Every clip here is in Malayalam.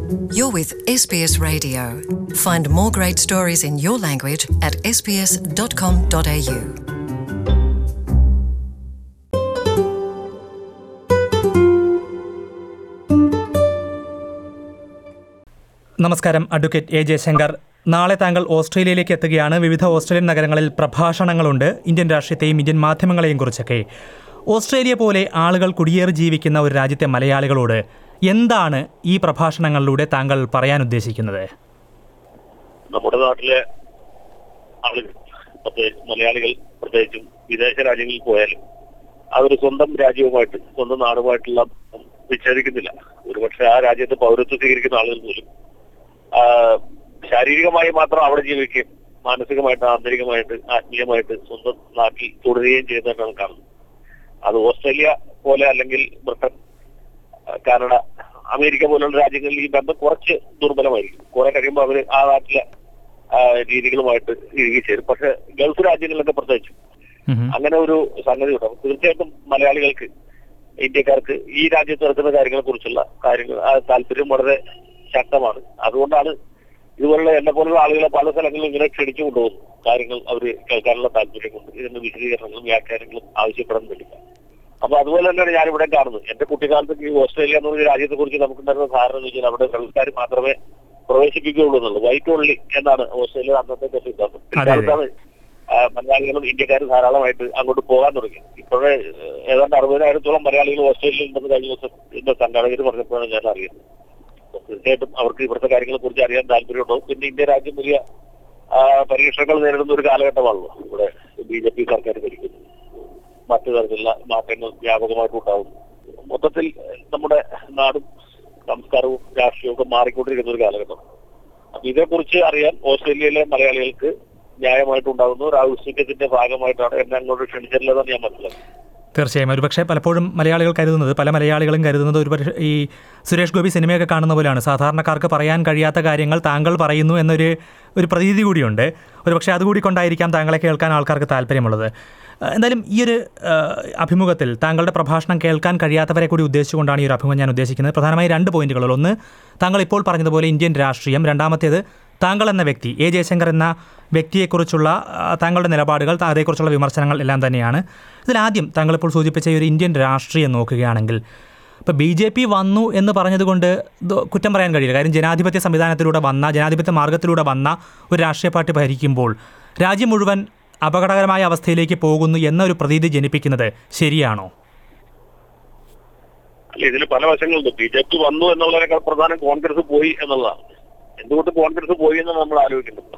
You're with SBS Radio. Find more great stories in your language at sbs.com.au. നമസ്കാരം അഡ്വക്കേറ്റ് എ ജയശങ്കർ നാളെ താങ്കൾ ഓസ്ട്രേലിയയിലേക്ക് എത്തുകയാണ് വിവിധ ഓസ്ട്രേലിയൻ നഗരങ്ങളിൽ പ്രഭാഷണങ്ങളുണ്ട് ഇന്ത്യൻ രാഷ്ട്രീയത്തെയും ഇന്ത്യൻ മാധ്യമങ്ങളെയും കുറിച്ചൊക്കെ ഓസ്ട്രേലിയ പോലെ ആളുകൾ കുടിയേറി ജീവിക്കുന്ന ഒരു രാജ്യത്തെ മലയാളികളോട് എന്താണ് ഈ പ്രഭാഷണങ്ങളിലൂടെ താങ്കൾ പറയാൻ ഉദ്ദേശിക്കുന്നത് നമ്മുടെ നാട്ടിലെ ആളുകൾ പ്രത്യേകിച്ച് മലയാളികൾ പ്രത്യേകിച്ചും വിദേശ രാജ്യങ്ങളിൽ പോയാലും അതൊരു സ്വന്തം രാജ്യവുമായിട്ട് സ്വന്തം നാടുമായിട്ടുള്ള ബന്ധം വിച്ഛേദിക്കുന്നില്ല ഒരുപക്ഷെ ആ രാജ്യത്ത് പൗരത്വം സ്വീകരിക്കുന്ന ആളുകൾ പോലും ആ, ശാരീരികമായി മാത്രം അവിടെ ജീവിക്കുകയും മാനസികമായിട്ട് ആന്തരികമായിട്ട് ആത്മീയമായിട്ട് സ്വന്തം നാട്ടിൽ തുടരുകയും ചെയ്യുന്നതായിട്ടാണ് കാണുന്നത് അത് ഓസ്ട്രേലിയ പോലെ അല്ലെങ്കിൽ ബ്രിട്ടൻ ആ, കാനഡ അമേരിക്ക പോലുള്ള രാജ്യങ്ങളിൽ ഈ ബന്ധം കുറച്ച് ദുർബലമായിരിക്കും കുറെ കഴിയുമ്പോൾ അവർ ആ നാട്ടിലെ ആ, രീതികളുമായിട്ട് ഇഴുകിച്ചേരും പക്ഷെ ഗൾഫ് രാജ്യങ്ങളിലൊക്കെ പ്രത്യേകിച്ചും ഉം. അങ്ങനെ ഒരു സംഗതി ഉണ്ട് അപ്പൊ തീർച്ചയായിട്ടും മലയാളികൾക്ക് ഇന്ത്യക്കാർക്ക് ഈ രാജ്യത്ത് നടക്കുന്ന കാര്യങ്ങളെ കുറിച്ചുള്ള കാര്യങ്ങൾ ആ താല്പര്യം വളരെ ശക്തമാണ് അതുകൊണ്ടാണ് ഇതുപോലുള്ള എന്നെ പോലുള്ള ആളുകളെ പല സ്ഥലങ്ങളിലും ഇങ്ങനെ ക്ഷണിച്ചു കൊണ്ടുപോകുന്നു കാര്യങ്ങൾ അവർ കേൾക്കാനുള്ള താല്പര്യം കൊണ്ട് ഇതിന്റെ വിശദീകരണങ്ങളും വ്യാഖ്യാനങ്ങളും ആവശ്യപ്പെടാൻ വേണ്ടിയില്ല അപ്പൊ അതുപോലെ തന്നെയാണ് ഞാൻ ഇവിടെ കാണുന്നത് എന്റെ കുട്ടിക്കാലത്ത് ഈ ഓസ്ട്രേലിയ എന്ന ഒരു രാജ്യത്തെ കുറിച്ച് നമുക്കുണ്ടായിരുന്ന ധാരണ എന്ന് വെച്ചാൽ അവിടെ ഗൾഫുകാർ മാത്രമേ പ്രവേശിപ്പിക്കുകയുള്ളൂ എന്നുള്ളത് വൈറ്റ് ഓൺലി എന്നാണ് ഓസ്ട്രേലിയ അന്നത്തെ സിദ്ധാന്തം അതെ, അതെ. പിൽക്കാലത്താണ് ആ, മലയാളികളും ഇന്ത്യക്കാരും ധാരാളമായിട്ട് അങ്ങോട്ട് പോകാൻ തുടങ്ങി ഇപ്പോഴേ ഏഹ്, ഏതാണ്ട് അറുപതിനായിരത്തോളം മലയാളികൾ ഓസ്ട്രേലിയയിൽ ഉണ്ടെന്ന് കഴിഞ്ഞ ദിവസം ഇതിന്റെ സംഘാടകർ പറഞ്ഞപ്പോഴാണ് ഞാൻ അറിയുന്നത് അപ്പൊ തീർച്ചയായിട്ടും അവർക്ക് ഇവിടുത്തെ കാര്യങ്ങളെ കുറിച്ച് അറിയാൻ താല്പര്യമുണ്ടാവും പിന്നെ ഇന്ത്യ രാജ്യം വലിയ ആ, പരീക്ഷണങ്ങൾ നേരിടുന്ന ഒരു കാലഘട്ടമാണല്ലോ ഇവിടെ ബി ജെ പി സർക്കാർ ഭരിക്കുന്നു മറ്റു തരത്തിലുള്ള മാറ്റങ്ങൾ വ്യാപകമായിട്ട് ഉണ്ടാവുന്നു മൊത്തത്തിൽ നമ്മുടെ നാടും സംസ്കാരവും രാഷ്ട്രീയവും ഒക്കെ മാറിക്കൊണ്ടിരിക്കുന്ന ഒരു കാലഘട്ടം അപ്പൊ ഇതേക്കുറിച്ച് അറിയാൻ ഓസ്ട്രേലിയയിലെ മലയാളികൾക്ക് ന്യായമായിട്ട് ഉണ്ടാകുന്ന ഒരു ഔത്സുക്യത്തിന്റെ ഭാഗമായിട്ടാണ് എന്നെ അങ്ങോട്ട് ക്ഷണിച്ചിട്ടുള്ളതെന്ന് ഞാൻ മനസ്സിലാക്കി തീർച്ചയായും ഒരുപക്ഷെ പലപ്പോഴും മലയാളികൾ കരുതുന്നത് പല മലയാളികളും കരുതുന്നത് ഒരു ഈ സുരേഷ് ഗോപി സിനിമയൊക്കെ കാണുന്ന പോലെയാണ് സാധാരണക്കാർക്ക് പറയാൻ കഴിയാത്ത കാര്യങ്ങൾ താങ്കൾ പറയുന്നു എന്നൊരു ഒരു പ്രതീതി കൂടിയുണ്ട് ഒരുപക്ഷെ അതുകൂടി കൊണ്ടായിരിക്കാം താങ്കളെ കേൾക്കാൻ ആൾക്കാർക്ക് താല്പര്യമുള്ളത് ഏഹ് എന്തായാലും ഈ ഒരു ഏഹ്, അഭിമുഖത്തിൽ താങ്കളുടെ പ്രഭാഷണം കേൾക്കാൻ കഴിയാത്തവരെ കൂടി ഉദ്ദേശിച്ചുകൊണ്ടാണ് ഈ ഒരു അഭിമുഖം ഞാൻ ഉദ്ദേശിക്കുന്നത് പ്രധാനമായി രണ്ട് പോയിന്റുകൾ ഒന്ന് താങ്കൾ ഇപ്പോൾ പറഞ്ഞതുപോലെ ഇന്ത്യൻ രാഷ്ട്രീയം രണ്ടാമത്തേത് താങ്കൾ എന്ന വ്യക്തി എ ജയശങ്കർ എന്ന വ്യക്തിയെക്കുറിച്ചുള്ള ആ, താങ്കളുടെ നിലപാടുകൾ ത- അതേക്കുറിച്ചുള്ള വിമർശനങ്ങൾ എല്ലാം തന്നെയാണ് ഇതിലാദ്യം താങ്കൾ ഇപ്പോൾ സൂചിപ്പിച്ച ഈ ഒരു ഇന്ത്യൻ രാഷ്ട്രീയം നോക്കുകയാണെങ്കിൽ ഇപ്പോൾ ബി ജെ പി വന്നു എന്ന് പറഞ്ഞതുകൊണ്ട് ദോ- കുറ്റം പറയാൻ കഴിയില്ല കാര്യം ജനാധിപത്യ സംവിധാനത്തിലൂടെ വന്ന ജനാധിപത്യ മാർഗത്തിലൂടെ വന്ന ഒരു രാഷ്ട്രീയ പാർട്ടി ഭരിക്കുമ്പോൾ രാജ്യം മുഴുവൻ അപകടകരമായ അവസ്ഥയിലേക്ക് പോകുന്നു എന്നൊരു പ്രതീതി ജനിപ്പിക്കുന്നത് ശരിയാണോ അല്ല ഇതിന് പല വശങ്ങളുണ്ട് ബി ജെ പി വന്നു എന്നുള്ളതിനേക്കാൾ പ്രധാനം കോൺഗ്രസ് പോയി എന്നുള്ളതാണ് എന്തുകൊണ്ട് കോൺഗ്രസ് പോയി എന്ന് നമ്മൾ ആലോചിക്കുന്നുണ്ട്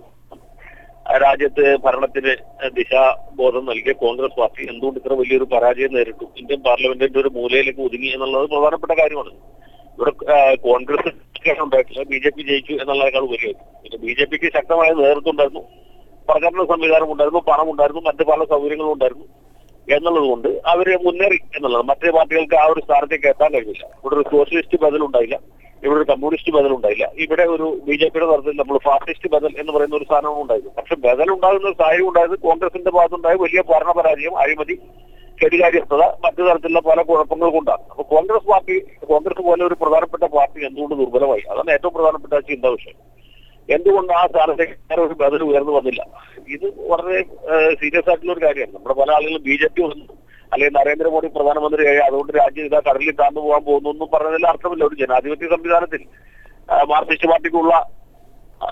ആ രാജ്യത്ത് ഭരണത്തിന് ദിശാബോധം നൽകിയ കോൺഗ്രസ് പാർട്ടി എന്തുകൊണ്ട് ഇത്ര വലിയൊരു പരാജയം നേരിട്ടു ഇന്ത്യൻ പാർലമെന്റിന്റെ ഒരു മൂലയിലേക്ക് ഒതുങ്ങി എന്നുള്ളത് പ്രധാനപ്പെട്ട കാര്യമാണ് ഇവിടെ ആ, കോൺഗ്രസ് ഉണ്ടായിട്ടില്ല ബി ജെ പി ജയിച്ചു എന്നുള്ളതിനേക്കാൾ വലിയ പിന്നെ ബി ജെ പിക്ക് ശക്തമായ നേതൃത്വം ഉണ്ടായിരുന്നു പ്രചരണ സംവിധാനം ഉണ്ടായിരുന്നു പണം ഉണ്ടായിരുന്നു മറ്റു പല സൗകര്യങ്ങളും ഉണ്ടായിരുന്നു എന്നുള്ളത് കൊണ്ട് അവര് മുന്നേറി എന്നുള്ളത് മറ്റേ പാർട്ടികൾക്ക് ആ ഒരു സ്ഥാനത്തേക്ക് എത്താൻ കഴിഞ്ഞില്ല ഇവിടെ ഒരു സോഷ്യലിസ്റ്റ് ബദൽ ഉണ്ടായില്ല ഇവിടെ ഒരു കമ്മ്യൂണിസ്റ്റ് ബദൽ ഉണ്ടായില്ല ഇവിടെ ഒരു ബി ജെ പിയുടെ തരത്തിൽ നമ്മൾ ഫാസിസ്റ്റ് ബദൽ എന്ന് പറയുന്ന ഒരു സാധനവും ഉണ്ടായിരുന്നു പക്ഷെ ബദൽ ഉണ്ടാകുന്ന ഒരു സാഹചര്യം ഉണ്ടായത് കോൺഗ്രസിന്റെ ഭാഗത്തുണ്ടായ വലിയ ഭരണപരാജയം അഴിമതി കെടുകാര്യസ്ഥത മറ്റു തരത്തിലുള്ള പല കുഴപ്പങ്ങൾ കൊണ്ടാണ് അപ്പൊ കോൺഗ്രസ് പാർട്ടി കോൺഗ്രസ് പോലെ ഒരു പ്രധാനപ്പെട്ട പാർട്ടി എന്തുകൊണ്ട് ദുർബലമായി അതാണ് ഏറ്റവും പ്രധാനപ്പെട്ട ചിന്താ വിഷയം എന്തുകൊണ്ട് ആ സ്ഥാനത്തേക്ക് വേറെ ഒരു ബദൽ ഉയർന്നു വന്നില്ല ഇത് വളരെ സീരിയസ് ആയിട്ടുള്ള ഒരു കാര്യമാണ് നമ്മുടെ പല ആളുകളും ബി ജെ പി വന്നു അല്ലെങ്കിൽ നരേന്ദ്രമോദി പ്രധാനമന്ത്രിയായി അതുകൊണ്ട് രാജ്യം ഇതാ കടലിൽ താന്നു പോകാൻ പോകുന്നു എന്നും പറഞ്ഞതിൽ അർത്ഥമില്ല ഒരു ജനാധിപത്യ സംവിധാനത്തിൽ ആ, മാർക്സിസ്റ്റ് പാർട്ടിക്കുള്ള ആ,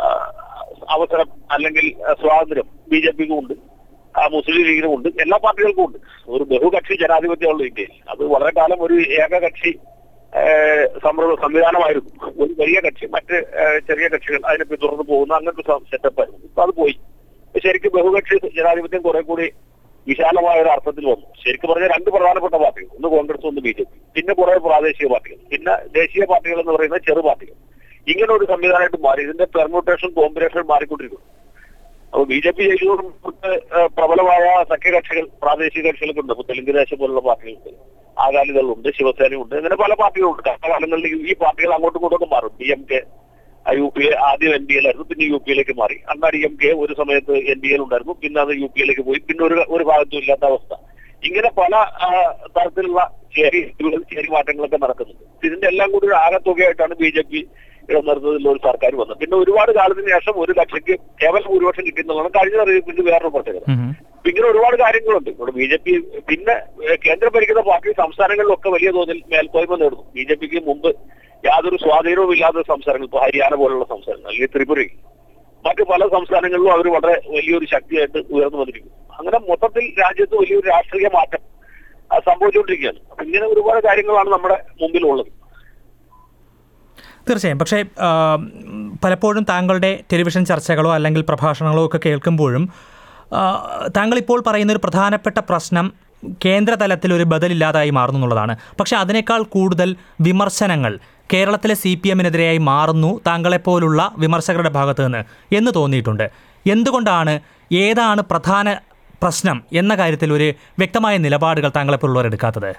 അവസരം അല്ലെങ്കിൽ ആ, സ്വാതന്ത്ര്യം ബി ജെ പിക്കും ഉണ്ട് ആ മുസ്ലിം ലീഗിനും ഉണ്ട് എല്ലാ പാർട്ടികൾക്കും ഉണ്ട് ഒരു ബഹുകക്ഷി ജനാധിപത്യമുള്ള ഇന്ത്യയിൽ അത് വളരെ കാലം ഒരു ഏകകക്ഷി ഏഹ്, സമൃദ്ധ സംവിധാനമായിരുന്നു ഒരു വലിയ കക്ഷി മറ്റ് ഏഹ്, ചെറിയ കക്ഷികൾ അതിനെ പിന്തുടർന്ന് പോകുന്ന അങ്ങനത്തെ സെറ്റപ്പായിരുന്നു ഇപ്പൊ അത് പോയി ഇപ്പൊ ശരിക്കും ബഹുകക്ഷി ജനാധിപത്യം കുറെ കൂടി വിശാലമായ ഒരു അർത്ഥത്തിൽ വന്നു ശരിക്കും പറഞ്ഞാൽ രണ്ട് പ്രധാനപ്പെട്ട പാർട്ടികൾ ഒന്ന് കോൺഗ്രസ് ഒന്ന് ബി ജെ പി പിന്നെ കുറെ പ്രാദേശിക പാർട്ടികൾ പിന്നെ ദേശീയ പാർട്ടികൾ എന്ന് പറയുന്ന ചെറു പാർട്ടികൾ ഇങ്ങനെ ഒരു സംവിധാനമായിട്ട് മാറി ഇതിന്റെ പെർമുട്ടേഷൻ കോമ്പിനേഷൻ മാറിക്കൊണ്ടിരിക്കുന്നു അപ്പൊ ബി ജെ പി ജയിക്കുന്നതോട് പ്രബലമായ സഖ്യകക്ഷികൾ പ്രാദേശിക കക്ഷികളൊക്കെ ഉണ്ട് ഇപ്പൊ തെലുങ്ക് ദേശം പോലുള്ള പാർട്ടികളുണ്ട് ആകാലികളുണ്ട് ശിവസേനയുണ്ട് അങ്ങനെ പല പാർട്ടികളുണ്ട് കാലങ്ങളിൽ ഈ പാർട്ടികൾ അങ്ങോട്ടും ഇങ്ങോട്ടും മാറും D M K U P A ആദ്യം എൻ ഡി എയിലായിരുന്നു പിന്നെ യു പി എയിലേക്ക് മാറി അന്നാ ഡി എം കെ ഒരു സമയത്ത് എൻ ഡി എയിൽ ഉണ്ടായിരുന്നു പിന്നെ അത് യു പി എയിലേക്ക് പോയി പിന്നെ ഒരു ഒരു ഭാഗത്തും ഇല്ലാത്ത അവസ്ഥ ഇങ്ങനെ പല ആ, തരത്തിലുള്ള ചേരി ചേരി മാറ്റങ്ങളൊക്കെ നടക്കുന്നുണ്ട് ഇതിന്റെ എല്ലാം കൂടി ഒരു ആകത്തുകയായിട്ടാണ് ബി ജെ പി ഇവിടെ നേതൃത്വത്തിലുള്ള ഒരു സർക്കാർ വന്നു പിന്നെ ഒരുപാട് കാലത്തിന് ശേഷം ഒരു ലക്ഷയ്ക്ക് കേവലം ഭൂരിപക്ഷം കിട്ടുന്നതാണ് കഴിഞ്ഞ തെരഞ്ഞെടുപ്പിന്റെ വേറൊരു പ്രത്യേകത ഉം. അപ്പൊ ഇങ്ങനെ ഒരുപാട് കാര്യങ്ങളുണ്ട് ഇവിടെ ബി ജെ പി പിന്നെ ഏഹ്, കേന്ദ്രം ഭരിക്കുന്ന പാർട്ടി സംസ്ഥാനങ്ങളിലൊക്കെ വലിയ തോതിൽ മേൽക്കോയ്മ നേടുന്നു ബി ജെ പിക്ക് മുമ്പ് യാതൊരു സ്വാധീനവും ഇല്ലാത്ത സംസ്ഥാനങ്ങൾ ഇപ്പൊ ഹരിയാന പോലുള്ള സംസ്ഥാനങ്ങൾ അല്ലെങ്കിൽ ത്രിപുരയിൽ മറ്റു പല സംസ്ഥാനങ്ങളിലും അവർ വളരെ വലിയൊരു ശക്തിയായിട്ട് ഉയർന്നു വന്നിരിക്കുന്നു അങ്ങനെ മൊത്തത്തിൽ രാജ്യത്ത് വലിയൊരു രാഷ്ട്രീയ മാറ്റം ആ, സംഭവിച്ചുകൊണ്ടിരിക്കുകയാണ് അപ്പൊ ഇങ്ങനെ ഒരുപാട് കാര്യങ്ങളാണ് നമ്മുടെ മുമ്പിലുള്ളത് തീർച്ചയായും പക്ഷേ ആ, പലപ്പോഴും താങ്കളുടെ ടെലിവിഷൻ ചർച്ചകളോ അല്ലെങ്കിൽ പ്രഭാഷണങ്ങളോ ഒക്കെ കേൾക്കുമ്പോഴും ആ, താങ്കൾ ഇപ്പോൾ പറയുന്ന ഒരു പ്രധാനപ്പെട്ട പ്രശ്നം കേന്ദ്ര തലത്തിൽ ഒരു ബദലില്ലാതായി മാറുന്നു എന്നുള്ളതാണ് പക്ഷേ അതിനേക്കാൾ കൂടുതൽ വിമർശനങ്ങൾ കേരളത്തിലെ സി പി എമ്മിനെതിരെയായി മാറുന്നു താങ്കളെപ്പോലുള്ള വിമർശകരുടെ ഭാഗത്തു നിന്ന് എന്ന് തോന്നിയിട്ടുണ്ട് എന്തുകൊണ്ടാണ് ഏതാണ് പ്രധാന പ്രശ്നം എന്ന കാര്യത്തിൽ ഒരു വ്യക്തമായ നിലപാടുകൾ താങ്കളെപ്പോലുള്ളവർ എടുക്കാത്തത്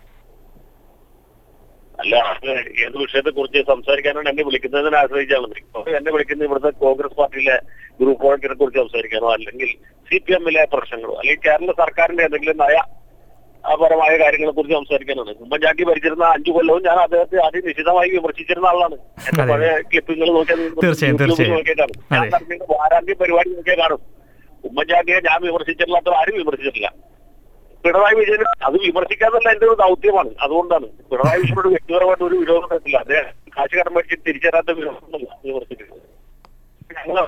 അല്ല അത് ഏത് വിഷയത്തെ കുറിച്ച് സംസാരിക്കാനാണ് എന്നെ വിളിക്കുന്നതിനെ ആശ്രയിച്ചാൽ മതി ഇപ്പൊ എന്നെ വിളിക്കുന്നത് ഇവിടുത്തെ കോൺഗ്രസ് പാർട്ടിയിലെ ഗ്രൂപ്പ് വർക്കിനെ കുറിച്ച് സംസാരിക്കാനോ അല്ലെങ്കിൽ സി പി എമ്മിലെ പ്രശ്നങ്ങളോ അല്ലെങ്കിൽ കേരള സർക്കാരിന്റെ എന്തെങ്കിലും നയ ആ, പരമായ കാര്യങ്ങളെ കുറിച്ച് സംസാരിക്കാനാണ് ഉമ്മൻചാണ്ടി ഭരിച്ചിരുന്ന അഞ്ചു കൊല്ലവും ഞാൻ അദ്ദേഹത്തെ ആദ്യം നിശിതമായി വിമർശിച്ചിരുന്ന ആളാണ് എന്റെ അതെ. പഴയ ക്ലിപ്പുകൾ നോക്കിയാൽ നിങ്ങൾക്ക് തീർച്ചയായും, യൂട്യൂബിൽ തീർച്ചയായും. നോക്കിയിട്ടാണ് ഞാൻ അതെ. നടത്തിയ വാരാന്ത്യ പരിപാടി നോക്കിയാൽ കാണും ഉമ്മൻചാണ്ടിയെ ഞാൻ വിമർശിച്ചിട്ടില്ലാത്ത ആരും വിമർശിച്ചിട്ടില്ല പിണറായി വിജയൻ അത് വിമർശിക്കാന്നല്ല എന്റെ ഒരു ദൗത്യമാണ് അതുകൊണ്ടാണ് പിണറായി വിജയനോട് വ്യക്തിപരമായിട്ട് ഒരു വിരോധം പറ്റില്ല അദ്ദേഹം കാശ് കടം മേടിച്ച് തിരിച്ചറിയാത്ത വിരോധമല്ല വിമർശിക്കുന്നത് ഞങ്ങള്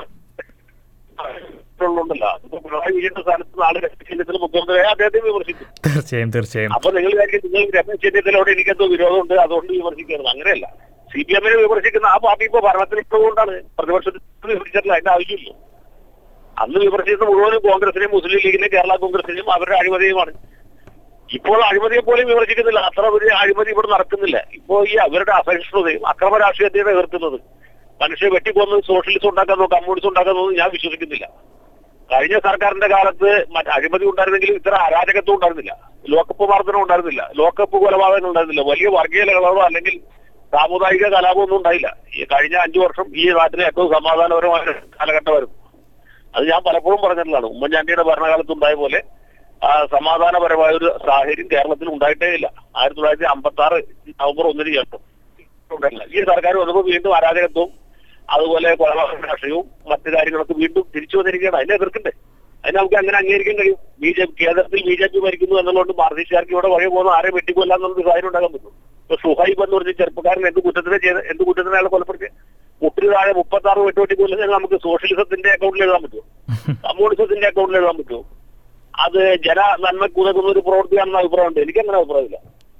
ഉണ്ടല്ലോ അതിപ്പോ പിണറായി വിജയന്റെ സ്ഥാനത്ത് നാളെ രമേശ് ചെന്നിത്തല മുഖ്യമന്ത്രിയായ അദ്ദേഹത്തെ വിമർശിക്കും തീർച്ചയായും തീർച്ചയായും അപ്പൊ നിങ്ങൾ വിചാരിക്കും നിങ്ങൾ രമേശ് ചെന്നിത്തലയോട് എനിക്കെന്തോ വിരോധമുണ്ട് അതുകൊണ്ട് വിമർശിക്കരുത് അങ്ങനെയല്ല സി പി എമ്മിനെ വിമർശിക്കുന്ന ആ പാർട്ടി ഇപ്പൊ ഭരണത്തിലിട്ടുകൊണ്ടാണ് പ്രതിപക്ഷത്തിൽ വിമർശിച്ചിട്ടില്ല അതിന്റെ ആവശ്യമില്ല അന്ന് വിമർശിച്ചത് മുഴുവനും കോൺഗ്രസിനെയും മുസ്ലിം ലീഗിനെയും കേരള കോൺഗ്രസിനെയും അവരുടെ അഴിമതിയുമാണ് ഇപ്പോൾ അഴിമതിയെ പോലും വിമർശിക്കുന്നില്ല അത്ര വലിയ അഴിമതി ഇവിടെ നടക്കുന്നില്ല ഇപ്പോ ഈ അവരുടെ അസഹിഷ്ണുതയും അക്രമ രാഷ്ട്രീയത്തെയാണ് എതിർക്കുന്നത് മനുഷ്യ വെട്ടിക്കൊന്ന് സോഷ്യലിസ്റ്റ് ഉണ്ടാക്കാന്നോ കമ്മ്യൂണിസ്റ്റ് ഉണ്ടാക്കാന്നോ ഞാൻ വിശ്വസിക്കുന്നില്ല കഴിഞ്ഞ സർക്കാരിന്റെ കാലത്ത് മറ്റ് അഴിമതി ഉണ്ടായിരുന്നെങ്കിലും ഇത്ര അരാജകത്വം ഉണ്ടായിരുന്നില്ല ലോക്കപ്പ് മർദ്ദനം ഉണ്ടായിരുന്നില്ല ലോക്കപ്പ് കൊലപാതകങ്ങൾ ഉണ്ടായിരുന്നില്ല വലിയ വർഗീയ ലഹളകളോ അല്ലെങ്കിൽ സാമുദായിക കലാപമൊന്നും ഉണ്ടായില്ല ഈ കഴിഞ്ഞ അഞ്ചു വർഷം ഈ നാട്ടിലെ ഏറ്റവും സമാധാനപരമായ കാലഘട്ടമായിരുന്നു അത് ഞാൻ പലപ്പോഴും പറഞ്ഞിട്ടുള്ളതാണ് ഉമ്മൻചാണ്ടിയുടെ ഭരണകാലത്ത് ഉണ്ടായ പോലെ ആ, സമാധാനപരമായ ഒരു സാഹചര്യം കേരളത്തിൽ ഉണ്ടായിട്ടേ ഇല്ല ആയിരത്തി തൊള്ളായിരത്തി അമ്പത്തി ആറ് നവംബർ ഒന്നിന് ശേഷം ഉണ്ടായില്ല. ഈ സർക്കാർ വന്നപ്പോൾ വീണ്ടും അരാജകത്വവും അതുപോലെ കൊലപാതക രാഷ്ട്രീയവും മറ്റു കാര്യങ്ങളൊക്കെ വീണ്ടും തിരിച്ചു വന്നിരിക്കുകയാണ് അതിനെ എതിർക്കണ്ടേ അതിനെ നമുക്ക് അങ്ങനെ അംഗീകരിക്കാൻ കഴിയും ബി ജെ പി കേന്ദ്രത്തിൽ ബി ജെ പി ഭരിക്കുന്നു എന്നുള്ളതുകൊണ്ട് മാർക്സിസ്റ്റുകാർക്ക് ഇവിടെ വഴി പോകുന്ന ആരെ വെട്ടിക്കൊല്ല എന്നുള്ളൊരു കാര്യം ഉണ്ടാക്കാൻ പറ്റും ഇപ്പൊ സുഹൈബ് എന്ന് പറഞ്ഞ ചെറുപ്പക്കാരൻ എന്ത് കുറ്റത്തിനെ ചെയ്ത് എന്ത് കുറ്റത്തിനെ അയാളെ കൊലപ്പെടുത്തി മുട്ടിന് താഴെ മുപ്പത്തി ആറ് വെട്ടി വെട്ടി കൊല്ലുന്നത് നമുക്ക് സോഷ്യലിസത്തിന്റെ അക്കൗണ്ടിൽ എഴുതാൻ പറ്റുമോ കമ്മ്യൂണിസത്തിന്റെ അക്കൗണ്ടിൽ എഴുതാൻ പറ്റുമോ അത് ജന നന്മയ്ക്ക് ഉതകുന്ന ഒരു പ്രവൃത്തിയാണെന്ന അഭിപ്രായമുണ്ട് എനിക്ക് അങ്ങനെ അഭിപ്രായമില്ല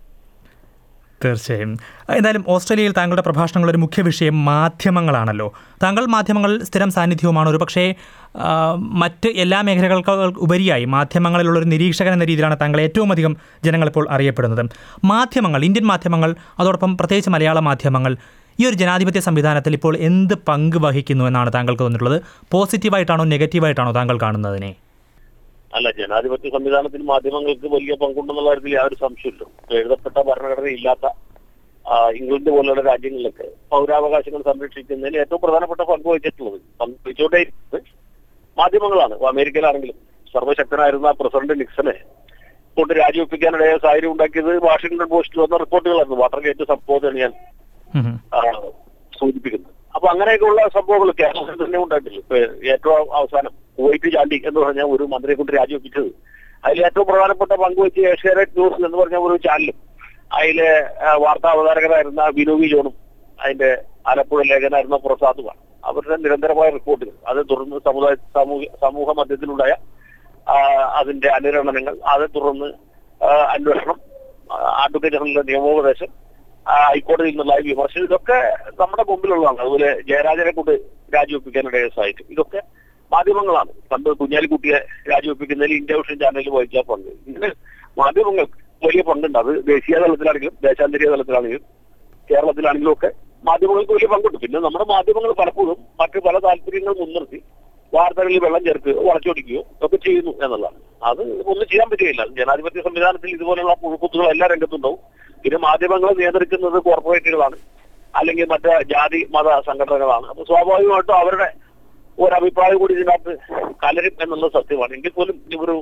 തീർച്ചയായും എന്തായാലും ഓസ്ട്രേലിയയിൽ താങ്കളുടെ പ്രഭാഷണങ്ങൾ ഒരു മുഖ്യ വിഷയം മാധ്യമങ്ങളാണല്ലോ താങ്കൾ മാധ്യമങ്ങളിൽ സ്ഥിരം സാന്നിധ്യവുമാണ് ഒരു പക്ഷേ ആ, മറ്റ് എല്ലാ മേഖലകൾക്ക് ഉപരിയായി മാധ്യമങ്ങളിലുള്ള ഒരു നിരീക്ഷകൻ എന്ന രീതിയിലാണ് താങ്കൾ ഏറ്റവും അധികം ജനങ്ങൾ ഇപ്പോൾ അറിയപ്പെടുന്നത് മാധ്യമങ്ങൾ ഇന്ത്യൻ മാധ്യമങ്ങൾ അതോടൊപ്പം പ്രത്യേകിച്ച് മലയാള മാധ്യമങ്ങൾ ഈ ഒരു ജനാധിപത്യ സംവിധാനത്തിൽ ഇപ്പോൾ എന്ത് പങ്ക് വഹിക്കുന്നു എന്നാണ് താങ്കൾക്ക് തോന്നിയിട്ടുള്ളത് പോസിറ്റീവായിട്ടാണോ നെഗറ്റീവായിട്ടാണോ താങ്കൾ കാണുന്നതിനെ അല്ല ജനാധിപത്യ സംവിധാനത്തിൽ മാധ്യമങ്ങൾക്ക് വലിയ പങ്കുണ്ടെന്നുള്ള കാര്യത്തിൽ യാതൊരു സംശയമില്ല ഇപ്പൊ എഴുതപ്പെട്ട ഭരണഘടന ഇല്ലാത്ത ആ, ഇംഗ്ലണ്ട് പോലുള്ള രാജ്യങ്ങളിലൊക്കെ പൗരാവകാശങ്ങൾ സംരക്ഷിക്കുന്നതിന് ഏറ്റവും പ്രധാനപ്പെട്ട പങ്ക് വഹിച്ചിട്ടുള്ളത് സംഭവിച്ചുകൊണ്ടേയിരിക്കുന്നത് മാധ്യമങ്ങളാണ് ഇപ്പൊ അമേരിക്കയിലാണെങ്കിലും സർവശക്തനായിരുന്ന പ്രസിഡന്റ് നിക്സനെ കൊണ്ട് രാജിവെപ്പിക്കാനിടയ സാഹചര്യം ഉണ്ടാക്കിയത് വാഷിംഗ്ടൺ പോസ്റ്റിൽ വന്ന റിപ്പോർട്ടുകളായിരുന്നു വാട്ടർ ഗേറ്റ് സംഭവത്തെയാണ് ഞാൻ ഉം ഉം. ആ, സൂചിപ്പിക്കുന്നത് അപ്പൊ അങ്ങനെയൊക്കെയുള്ള സംഭവങ്ങൾ കേരളത്തിൽ തന്നെ ഉണ്ടായിട്ടില്ല ഇപ്പൊ ഏറ്റവും അവസാനം കുവൈറ്റ് ചാണ്ടി എന്ന് പറഞ്ഞ ഒരു മന്ത്രിയെ കൊണ്ട് രാജിവെപ്പിച്ചത് അതിൽ ഏറ്റവും പ്രധാനപ്പെട്ട പങ്കുവെച്ച് ഏഷ്യാനെറ്റ് ന്യൂസ് എന്ന് പറഞ്ഞ ഒരു ചാനലും അതിലെ ആ, വാർത്താ അവതാരകരായിരുന്ന വിനു വി ജോണും അതിന്റെ ആലപ്പുഴ ലേഖനായിരുന്ന പ്രസാദുമാണ് അവരുടെ നിരന്തരമായ റിപ്പോർട്ടുകൾ അത് തുടർന്ന് സമുദായ സമൂഹ സമൂഹ മധ്യത്തിലുണ്ടായ ആ, അതിന്റെ അനുരണനങ്ങൾ അത് തുടർന്ന് ആ, അന്വേഷണം ആ, അഡ്വക്കേറ്റ് ജനറലിന്റെ നിയമോപദേശം ആ, ഹൈക്കോടതിയിൽ നിന്നുള്ള ഈ വിമർശനം ഇതൊക്കെ നമ്മുടെ മുമ്പിലുള്ളതാണ് അതുപോലെ ജയരാജനെ കൊണ്ട് രാജിവെപ്പിക്കാനിടയ സാഹിത്യം ഇതൊക്കെ മാധ്യമങ്ങളാണ് പണ്ട് കുഞ്ഞാലിക്കുട്ടിയെ രാജിവെപ്പിക്കുന്നതിൽ ഇന്ത്യ വിഷൻ ചാനലിൽ വഹിച്ച പങ്ക് ഇങ്ങനെ മാധ്യമങ്ങൾക്ക് വലിയ പങ്കുണ്ട് അത് ദേശീയ തലത്തിലാണെങ്കിലും ദേശാന്തരീയ തലത്തിലാണെങ്കിലും കേരളത്തിലാണെങ്കിലും ഒക്കെ മാധ്യമങ്ങൾക്ക് വലിയ പങ്കുണ്ട് പിന്നെ നമ്മുടെ മാധ്യമങ്ങൾ പലപ്പോഴും മറ്റു പല താല്പര്യങ്ങൾ മുൻനിർത്തി വാർത്തകളിൽ വെള്ളം ചേർക്കുകയോ വളച്ചൊടിക്കുകയോ ഒക്കെ ചെയ്യുന്നു എന്നുള്ളതാണ് അത് ഒന്നും ചെയ്യാൻ പറ്റുകയില്ല ജനാധിപത്യ സംവിധാനത്തിൽ ഇതുപോലുള്ള പുഴുക്കുത്തുകൾ എല്ലാ രംഗത്തുണ്ടാവും പിന്നെ മാധ്യമങ്ങളെ നിയന്ത്രിക്കുന്നത് കോർപ്പറേറ്റുകളാണ് അല്ലെങ്കിൽ മറ്റ് ജാതി മത സംഘടനകളാണ് അപ്പൊ സ്വാഭാവികമായിട്ടും അവരുടെ ഒരു അഭിപ്രായം കൂടി ഇതിനകത്ത് കലരും എന്നുള്ള സത്യമാണ് എങ്കിൽ പോലും ഒരു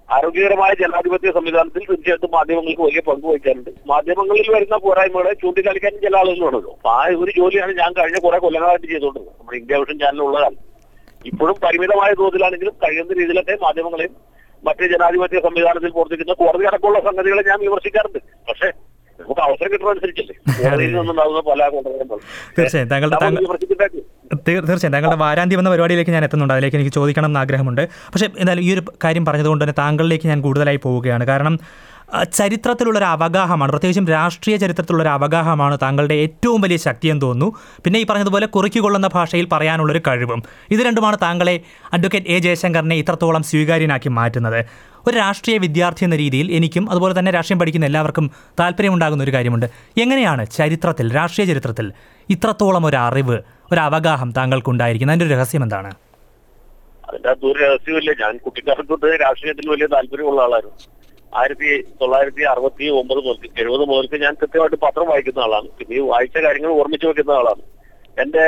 ആരോഗ്യകരമായ ജനാധിപത്യ സംവിധാനത്തിൽ തീർച്ചയായിട്ടും മാധ്യമങ്ങൾക്ക് വലിയ പങ്ക് വഹിക്കാനുണ്ട് മാധ്യമങ്ങളിൽ വരുന്ന പോരായ്മകളെ ചൂണ്ടിക്കാണിക്കാനും ചില ആളുകളുണ്ടല്ലോ അപ്പൊ ആ ഒരു ജോലിയാണ് ഞാൻ കഴിഞ്ഞ കുറെ കൊല്ലങ്ങളായിട്ട് ചെയ്തുകൊണ്ടിരുന്നത് നമ്മുടെ ഇന്ത്യ വിഷൻ ചാനലുള്ളതാണ് ഇപ്പോഴും പരിമിതമായ തോതിലാണെങ്കിലും കഴിയുന്ന രീതിയിലൊക്കെ മാധ്യമങ്ങളെയും മറ്റ് ജനാധിപത്യ സംവിധാനത്തിൽ പ്രവർത്തിക്കുന്ന കോടതി അടക്കമുള്ള സംഗതികളെ ഞാൻ വിമർശിക്കാറുണ്ട് പക്ഷേ നമുക്ക് അവസരം കിട്ടുന്നതനുസരിച്ചല്ലേ കോടതിയിൽ നിന്നുണ്ടാകുന്ന പല കൊണ്ടുവരുമ്പോൾ തീർച്ചയായും താങ്കളുടെ താങ്കൾ വിമർശിച്ചിട്ടേ തീർ- തീർച്ചയായും താങ്കളുടെ വാരാന്ത്യം എന്ന പരിപാടിയിലേക്ക് ഞാൻ എത്തുന്നുണ്ട് അതിലേക്ക് എനിക്ക് ചോദിക്കണം എന്ന് ആഗ്രഹമുണ്ട് പക്ഷേ എന്തായാലും ഈ ഒരു കാര്യം പറഞ്ഞതുകൊണ്ട് തന്നെ താങ്കളിലേക്ക് ഞാൻ കൂടുതലായി പോവുകയാണ് കാരണം ആ, ചരിത്രത്തിലുള്ളൊരു അവഗാഹമാണ് പ്രത്യേകിച്ചും രാഷ്ട്രീയ ചരിത്രത്തിലുള്ളൊരു അവഗാഹമാണ് താങ്കളുടെ ഏറ്റവും വലിയ ശക്തിയെന്ന് തോന്നുന്നു പിന്നെ ഈ പറഞ്ഞതുപോലെ കുറിക്കുകൊള്ളുന്ന ഭാഷയിൽ പറയാനുള്ളൊരു കഴിവും ഇത് രണ്ടുമാണ് താങ്കളെ അഡ്വക്കേറ്റ് എ ജയശങ്കറിനെ ഇത്രത്തോളം സ്വീകാര്യനാക്കി മാറ്റുന്നത് ഒരു രാഷ്ട്രീയ വിദ്യാർത്ഥി എന്ന രീതിയിൽ എനിക്കും അതുപോലെ തന്നെ രാഷ്ട്രീയം പഠിക്കുന്ന എല്ലാവർക്കും താല്പര്യമുണ്ടാകുന്ന ഒരു കാര്യമുണ്ട് എങ്ങനെയാണ് ചരിത്രത്തിൽ രാഷ്ട്രീയ ചരിത്രത്തിൽ ഇത്രത്തോളം ഒരു അറിവ് ഒരു അവഗാഹം താങ്കൾക്കുണ്ടായിരിക്കുന്നത് അതിൻ്റെ ഒരു രഹസ്യം എന്താണ് അതിന്റെ അകത്ത് ഒരു രഹസ്യമില്ല ഞാൻ കുട്ടിക്കാലത്ത് തൊട്ട് രാഷ്ട്രീയത്തിൽ വലിയ താല്പര്യമുള്ള ആളായിരുന്നു ആയിരത്തി തൊള്ളായിരത്തി അറുപത്തി ഒമ്പത് മുതൽ എഴുപത് മുതൽക്ക് ഞാൻ കൃത്യമായിട്ട് പത്രം വായിക്കുന്ന ആളാണ് പിന്നെ ഈ വായിച്ച കാര്യങ്ങൾ ഓർമ്മിച്ചു വെക്കുന്ന ആളാണ് എന്റെ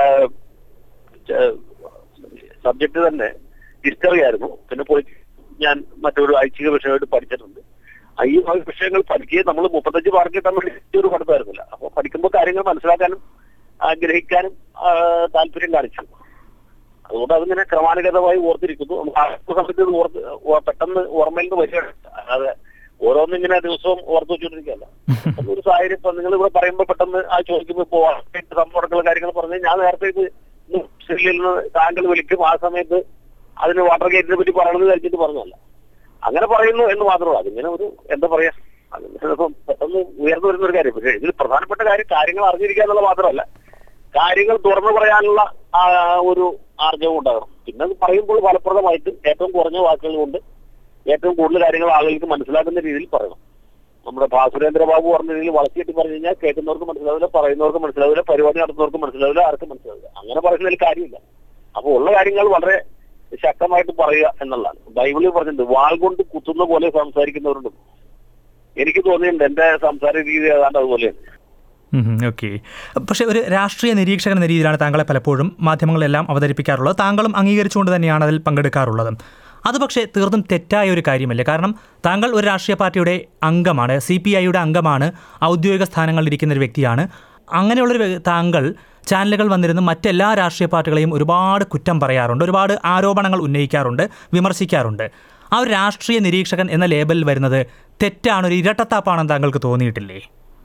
സബ്ജക്ട് തന്നെ ഹിസ്റ്ററി ആയിരുന്നു പിന്നെ പൊളിറ്റിക്സ് ഞാൻ മറ്റൊരു ഐച്ഛിക വിഷയമായിട്ട് പഠിച്ചിട്ടുണ്ട് ആ ഈ വക വിഷയങ്ങൾ പഠിക്കുകയും നമ്മൾ മുപ്പത്തഞ്ച് മാർക്ക് തമ്മിൽ ഒരു പഠിത്തമായിരുന്നില്ല അപ്പൊ പഠിക്കുമ്പോൾ കാര്യങ്ങൾ മനസ്സിലാക്കാനും ആ, ഗ്രഹിക്കാനും ആ, താല്പര്യം കാണിച്ചു അതുകൊണ്ട് അതിങ്ങനെ ക്രമാനുഗതമായി ഓർത്തിരിക്കുന്നു നമുക്ക് ആ സമയത്ത് ഇത് ഓർത്ത് ഓ- പെട്ടെന്ന് ഓർമ്മയിൽ നിന്ന് വരികയാണ് അല്ലാതെ ഓരോന്നിങ്ങനെ ദിവസവും ഓർത്ത് വെച്ചുകൊണ്ടിരിക്കുകയല്ല പെട്ടെന്ന് ഒരു സാഹചര്യം ഇപ്പൊ നിങ്ങൾ ഇവിടെ പറയുമ്പോൾ പെട്ടെന്ന് ആ ചോദിക്കുമ്പോൾ ഇപ്പോ സംഭവങ്ങൾ കാര്യങ്ങൾ പറഞ്ഞ് ഞാൻ നേരത്തെ ഇത് ഇന്ന് സിറിയയിൽ നിന്ന് താങ്കൾ വിളിക്കും ആ സമയത്ത് അതിന് വാട്ടർ ഗേറ്റിനെ പറ്റി പറയണമെന്ന് ധരിച്ചിട്ട് പറഞ്ഞതല്ല അങ്ങനെ പറയുന്നു എന്ന് മാത്രമല്ല അതിങ്ങനെ ഒരു എന്താ പറയാ അതിങ്ങനെ ഇപ്പം പെട്ടെന്ന് ഉയർന്നു വരുന്ന ഒരു കാര്യം പക്ഷേ ഇതിൽ പ്രധാനപ്പെട്ട കാര്യം കാര്യങ്ങൾ അറിഞ്ഞിരിക്കുക എന്നുള്ള മാത്രമല്ല കാര്യങ്ങൾ തുറന്നു പറയാനുള്ള ആ ഒരു ആർജവം ഉണ്ടാകണം പിന്നെ അത് പറയുമ്പോൾ ഫലപ്രദമായിട്ട് ഏറ്റവും കുറഞ്ഞ വാക്കുകൾ കൊണ്ട് ഏറ്റവും കൂടുതൽ കാര്യങ്ങൾ ആളുകൾക്ക് മനസ്സിലാക്കുന്ന രീതിയിൽ പറയണം നമ്മുടെ ഭാസുരേന്ദ്ര ബാബു പറഞ്ഞ രീതിയിൽ വളർത്തിയിട്ട് പറഞ്ഞു കഴിഞ്ഞാൽ കേൾക്കുന്നവർക്ക് മനസ്സിലാവില്ല പറയുന്നവർക്ക് മനസ്സിലാവില്ല പരിപാടി നടത്തുന്നവർക്ക് മനസ്സിലാവില്ല ആർക്കും മനസ്സിലാവില്ല അങ്ങനെ പറയുന്നതിൽ കാര്യമില്ല അപ്പോൾ ഉള്ള കാര്യങ്ങൾ വളരെ ശക്തമായിട്ട് പറയുക എന്നുള്ളതാണ് ബൈബിളിൽ പറഞ്ഞിട്ടുണ്ട് വാൾ കൊണ്ട് കുത്തുന്ന പോലെ സംസാരിക്കുന്നവരുണ്ട് എനിക്ക് തോന്നിയിട്ടുണ്ട് എന്റെ സംസാര രീതി ഏതാണ്ട് അതുപോലെയാണ് ഓക്കെ പക്ഷേ ഒരു രാഷ്ട്രീയ നിരീക്ഷകൻ എന്ന രീതിയിലാണ് താങ്കളെ പലപ്പോഴും മാധ്യമങ്ങളെല്ലാം അവതരിപ്പിക്കാറുള്ളത് താങ്കളും അംഗീകരിച്ചുകൊണ്ട് തന്നെയാണ് അതിൽ പങ്കെടുക്കാറുള്ളത് അത് പക്ഷേ തീർത്തും തെറ്റായ ഒരു കാര്യമല്ലേ കാരണം താങ്കൾ ഒരു രാഷ്ട്രീയ പാർട്ടിയുടെ അംഗമാണ് സി പി ഐയുടെ അംഗമാണ് ഔദ്യോഗിക സ്ഥാനങ്ങളിൽ ഇരിക്കുന്ന ഒരു വ്യക്തിയാണ് അങ്ങനെയുള്ളൊരു വ്യ- താങ്കൾ ചാനലുകൾ വന്നിരുന്ന് മറ്റെല്ലാ രാഷ്ട്രീയ പാർട്ടികളെയും ഒരുപാട് കുറ്റം പറയാറുണ്ട് ഒരുപാട് ആരോപണങ്ങൾ ഉന്നയിക്കാറുണ്ട് വിമർശിക്കാറുണ്ട് ആ ഒരു രാഷ്ട്രീയ നിരീക്ഷകൻ എന്ന ലേബലിൽ വരുന്നത് തെറ്റാണ് ഒരു ഇരട്ടത്താപ്പാണെന്ന് താങ്കൾക്ക് തോന്നിയിട്ടില്ലേ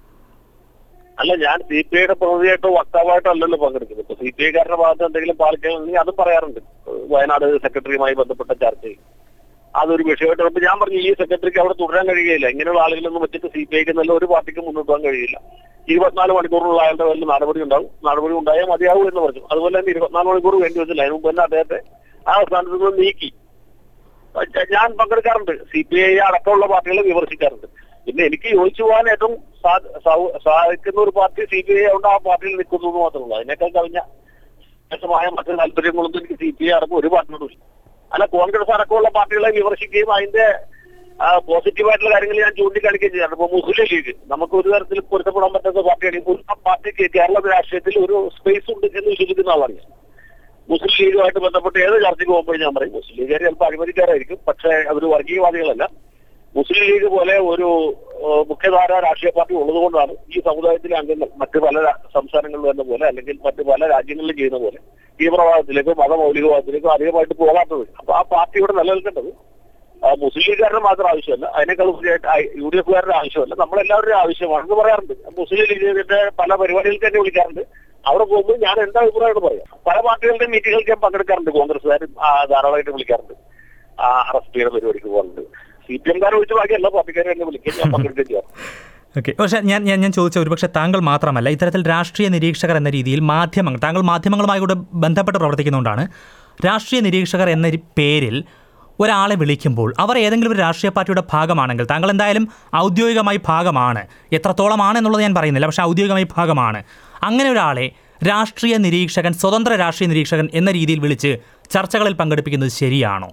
അല്ല ഞാൻ സി പി ഐയുടെ പ്രതിനിധിയായിട്ടോ വക്താവായിട്ടോ അല്ലല്ലോ പങ്കെടുക്കുന്നത് ഇപ്പൊ സി പി ഐക്കാരുടെ ഭാഗത്ത് എന്തെങ്കിലും പാലിക്കണമെങ്കിൽ അതും പറയാറുണ്ട് വയനാട് സെക്രട്ടറിയുമായി ബന്ധപ്പെട്ട ചർച്ചയിൽ അതൊരു വിഷയമായിട്ട് ഇപ്പൊ ഞാൻ പറഞ്ഞു ഈ സെക്രട്ടറിക്ക് അവിടെ തുടരാൻ കഴിയുകയില്ല ഇങ്ങനെയുള്ള ആളുകളൊന്നും വെച്ചിട്ട് സി പി ഐക്ക് നല്ല ഒരു പാർട്ടിക്ക് മുന്നോട്ട് പോകാൻ കഴിയില്ല ഇരുപത്തിനാല് മണിക്കൂറിനുള്ള അയാളുടെ വലിയ നടപടി ഉണ്ടാവും നടപടി ഉണ്ടായാൽ മതിയാവും എന്ന് പറഞ്ഞു അതുപോലെ തന്നെ ഇരുപത്തിനാല് മണിക്കൂർ വേണ്ടി വെച്ചില്ല അതിന് മുമ്പ് തന്നെ അദ്ദേഹത്തെ ആ സ്ഥാനത്ത് നിന്ന് നീക്കി പക്ഷേ ഞാൻ പങ്കെടുക്കാറുണ്ട് സി പി ഐ അടക്കമുള്ള പാർട്ടികളെ വിമർശിക്കാറുണ്ട് പിന്നെ എനിക്ക് യോജിച്ചു പോകാൻ ഏറ്റവും സാ- സൗ- സാധിക്കുന്ന ഒരു പാർട്ടി സി പി ഐ ആയതുകൊണ്ട് ആ പാർട്ടിയിൽ നിൽക്കുന്നു എന്ന് മാത്രമേ ഉള്ളൂ അതിനേക്കാൾ കവിഞ്ഞ വ്യത്യസ്തമായ മറ്റു താല്പര്യങ്ങളൊന്നും എനിക്ക് സി പി ഐ അടക്കം ഒരു പാർട്ടിയോടും ഇല്ല അല്ല കോൺഗ്രസ് അടക്കമുള്ള പാർട്ടികളെ വിമർശിക്കുകയും അതിന്റെ പോസിറ്റീവായിട്ടുള്ള കാര്യങ്ങൾ ഞാൻ ചൂണ്ടിക്കാണിക്കുകയും ചെയ്യാറുണ്ട് ഇപ്പൊ മുസ്ലിം ലീഗ് നമുക്ക് ഒരു തരത്തിൽ പൊരുത്തപ്പെടാൻ പറ്റാത്ത പാർട്ടിയാണ് ഇപ്പോൾ ആ പാർട്ടിക്ക് കേരള രാഷ്ട്രീയത്തിൽ ഒരു സ്പേസ് ഉണ്ട് എന്ന് വിശ്വസിക്കുന്ന ആളാണ് ഞാൻ മുസ്ലിം ലീഗുമായിട്ട് ബന്ധപ്പെട്ട് ഏത് ചർച്ചയ്ക്ക് പോകുമ്പോഴും ഞാൻ പറയും മുസ്ലിം ലീഗുകാർ ചിലപ്പോൾ അഴിമതിക്കാരായിരിക്കും പക്ഷേ അവർ വർഗീയവാദികളല്ല മുസ്ലിം ലീഗ് പോലെ ഒരു ഏഹ്, മുഖ്യധാര രാഷ്ട്രീയ പാർട്ടി ഉള്ളതുകൊണ്ടാണ് ഈ സമുദായത്തിലെ അംഗങ്ങൾ മറ്റ് പല രാ- സംസ്ഥാനങ്ങളിൽ വരുന്ന പോലെ അല്ലെങ്കിൽ മറ്റ് പല രാജ്യങ്ങളിലും ചെയ്യുന്ന പോലെ തീവ്രവാദത്തിലേക്കോ മതമൗലികവാദത്തിലേക്കോ അധികമായിട്ട് പോകാത്തത് അപ്പൊ ആ പാർട്ടി ഇവിടെ നിലനിൽക്കേണ്ടത് ആ, മുസ്ലിം ലീഗുകാരുടെ മാത്രം ആവശ്യമല്ല അതിനേക്കാൾ ഉപരിയായിട്ട് ഐ- യു ഡി എഫുകാരുടെ ആവശ്യമല്ല നമ്മളെല്ലാവരുടെയും ആവശ്യമാണെന്ന് പറയാറുണ്ട് മുസ്ലിം ലീഗിന്റെ പല പരിപാടികൾക്ക് തന്നെ വിളിക്കാറുണ്ട് അവിടെ പോകുമ്പോൾ ഞാൻ എന്താ അഭിപ്രായമാണ് പറയാം പല പാർട്ടികളുടെ മീറ്റിങ്ങുകൾക്ക് ഞാൻ പങ്കെടുക്കാറുണ്ട് കോൺഗ്രസ്സുകാരും ആ, ധാരാളമായിട്ട് വിളിക്കാറുണ്ട് ആ അറസ്റ്റ് ചെയ്യുന്ന പരിപാടിക്ക് പോകുന്നുണ്ട് സി പി എംകാരെ വിളിച്ച് ബാക്കി എല്ലാ പാർട്ടിക്കാരും എന്നെ വിളിക്കുകയും ഞാൻ പങ്കെടുക്കുകയും ചെയ്യാം ഓക്കെ പക്ഷേ ഞാൻ ഞാൻ ഞാൻ ചോദിച്ച ഒരുപക്ഷെ താങ്കൾ മാത്രമല്ല ഇത്തരത്തിൽ രാഷ്ട്രീയ നിരീക്ഷകർ എന്ന രീതിയിൽ മാധ്യമങ്ങൾ താങ്കൾ മാധ്യമങ്ങളുമായി കൂടെ ബന്ധപ്പെട്ട് പ്രവർത്തിക്കുന്നതുകൊണ്ടാണ് രാഷ്ട്രീയ നിരീക്ഷകർ എന്ന ഒരു പേരിൽ ഒരാളെ വിളിക്കുമ്പോൾ അവർ ഏതെങ്കിലും ഒരു രാഷ്ട്രീയ പാർട്ടിയുടെ ഭാഗമാണെങ്കിൽ താങ്കൾ എന്തായാലും ഔദ്യോഗികമായി ഭാഗമാണ് എത്രത്തോളമാണ് എന്നുള്ളത് ഞാൻ പറയുന്നില്ല പക്ഷേ ഔദ്യോഗികമായി ഭാഗമാണ് അങ്ങനെ ഒരാളെ രാഷ്ട്രീയ നിരീക്ഷകൻ സ്വതന്ത്ര രാഷ്ട്രീയ നിരീക്ഷകൻ എന്ന രീതിയിൽ വിളിച്ച് ചർച്ചകളിൽ പങ്കെടുപ്പിക്കുന്നത് ശരിയാണോ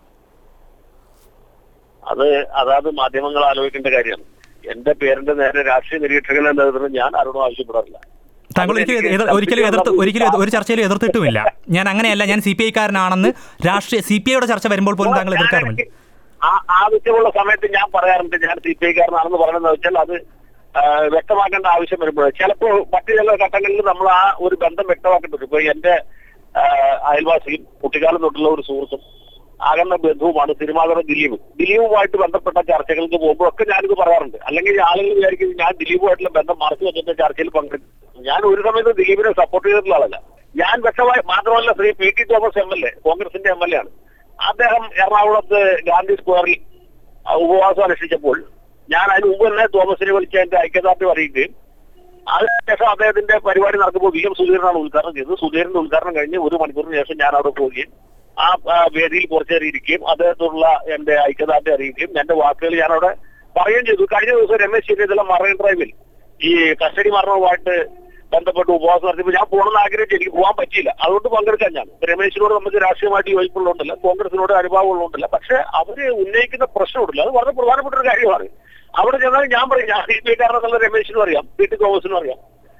അത് അതാത് മാധ്യമങ്ങൾ ആലോചിക്കേണ്ട കാര്യമാണ് എന്റെ പേരിന്റെ നേരെ രാഷ്ട്രീയ നിരീക്ഷകൻ എന്നതിന് ഞാൻ ആരോടും ആവശ്യപ്പെടാറില്ല താങ്കൾ ഒരിക്കലും എതിർ- ഒരിക്കലും എതിർത്ത് ഒരിക്കലും എതിർ- ഒരു ചർച്ചയിലും എതിർത്തിട്ടുമില്ല ഞാൻ അങ്ങനെയല്ല ഞാൻ സി പി ഐക്കാരനാണെന്ന് രാഷ്ട്രീയ സി പി ഐയുടെ ചർച്ച വരുമ്പോൾ പോലും താങ്കൾ എതിർക്കാറുമില്ല ആ ആവശ്യമുള്ള സമയത്ത് ഞാൻ പറയാറുണ്ട് ഞാൻ സി പി ഐക്കാരനാണെന്ന് പറയുന്നത് വെച്ചാൽ അത് ആ, വ്യക്തമാക്കേണ്ട ആവശ്യം വരുമ്പോൾ ചിലപ്പോൾ മറ്റു ചില ഘട്ടങ്ങളിൽ നമ്മൾ ആ ഒരു ബന്ധം വ്യക്തമാക്കേണ്ടത് ഇപ്പൊ എന്റെ ആ, അയൽവാസിയും കുട്ടിക്കാലം തൊട്ടുള്ള ഒരു സുഹൃത്തും ആകുന്ന ബന്ധുവുമാണ് സിനിമാകരം ദിലീപ് ദിലീപുമായിട്ട് ബന്ധപ്പെട്ട ചർച്ചകൾക്ക് പോകുമ്പോഴൊക്കെ ഞാനിത് പറയാറുണ്ട് അല്ലെങ്കിൽ ആളുകൾ വിചാരിക്കും ഞാൻ ദിലീപുമായിട്ടുള്ള ബന്ധം മറച്ചു വെച്ചിട്ട് ചർച്ചയിൽ പങ്കെടുക്കും ഞാൻ ഒരു സമയത്ത് ദിലീപിനെ സപ്പോർട്ട് ചെയ്തിട്ടുള്ള ആളല്ല ഞാൻ വ്യക്തമായി മാത്രമല്ല Shri P T Thomas M L A കോൺഗ്രസിന്റെ എം എൽ എ ആണ് അദ്ദേഹം എറണാകുളത്ത് ഗാന്ധി സ്ക്വയറിൽ ആ, ഉപവാസം അനുഷ്ഠിച്ചപ്പോൾ ഞാൻ അതിന് മുമ്പ് തന്നെ തോമസിനെ വിളിച്ച് എന്റെ ഐക്യദാർഢ്യം അറിയിക്കുകയും അതിനുശേഷം അദ്ദേഹത്തിന്റെ പരിപാടി നടക്കുമ്പോൾ വി എം സുധീരനാണ് ഉദ്ഘാടനം ചെയ്തത് സുധീരന്റെ ഉദ്ഘാടനം കഴിഞ്ഞ് ഒരു മണിക്കൂറിന് ശേഷം ഞാൻ അവിടെ പോവുകയും ആ ആ, വേദിയിൽ കുറച്ചേരം ഇരിക്കുകയും അദ്ദേഹത്തോടുള്ള എന്റെ ഐക്യദാർഢ്യം അറിയിക്കുകയും എന്റെ വാക്കുകൾ ഞാൻ അവിടെ പറയുകയും ചെയ്തു കഴിഞ്ഞ ദിവസം രമേശ് ചെന്നിത്തല മറൈൻ ഡ്രൈവിൽ ഈ കസ്റ്റഡി മരണവുമായിട്ട് ബന്ധപ്പെട്ട് ഉപവാസം നടത്തിയപ്പോൾ ഞാൻ പോകണമെന്ന് ആഗ്രഹിച്ചു എനിക്ക് പോകാൻ പറ്റിയില്ല അതുകൊണ്ട് പങ്കെടുക്കാൻ ഞാൻ രമേശിനോട് നമുക്ക് രാഷ്ട്രീയമായിട്ട് യോജിപ്പുള്ളതുകൊണ്ടല്ല കോൺഗ്രസിനോട് അനുഭാവമുള്ളതുകൊണ്ടല്ല പക്ഷെ അവര് ഉന്നയിക്കുന്ന പ്രശ്നമുണ്ടല്ലോ അത് വളരെ പ്രധാനപ്പെട്ട ഒരു കാര്യമാണ് അവിടെ ചെന്നാൽ ഞാൻ പറയും ഞാൻ സി പി ഐക്കാരനെന്നുള്ള രമേശിനും അറിയാം പി ടി തോമസിനും അറിയാം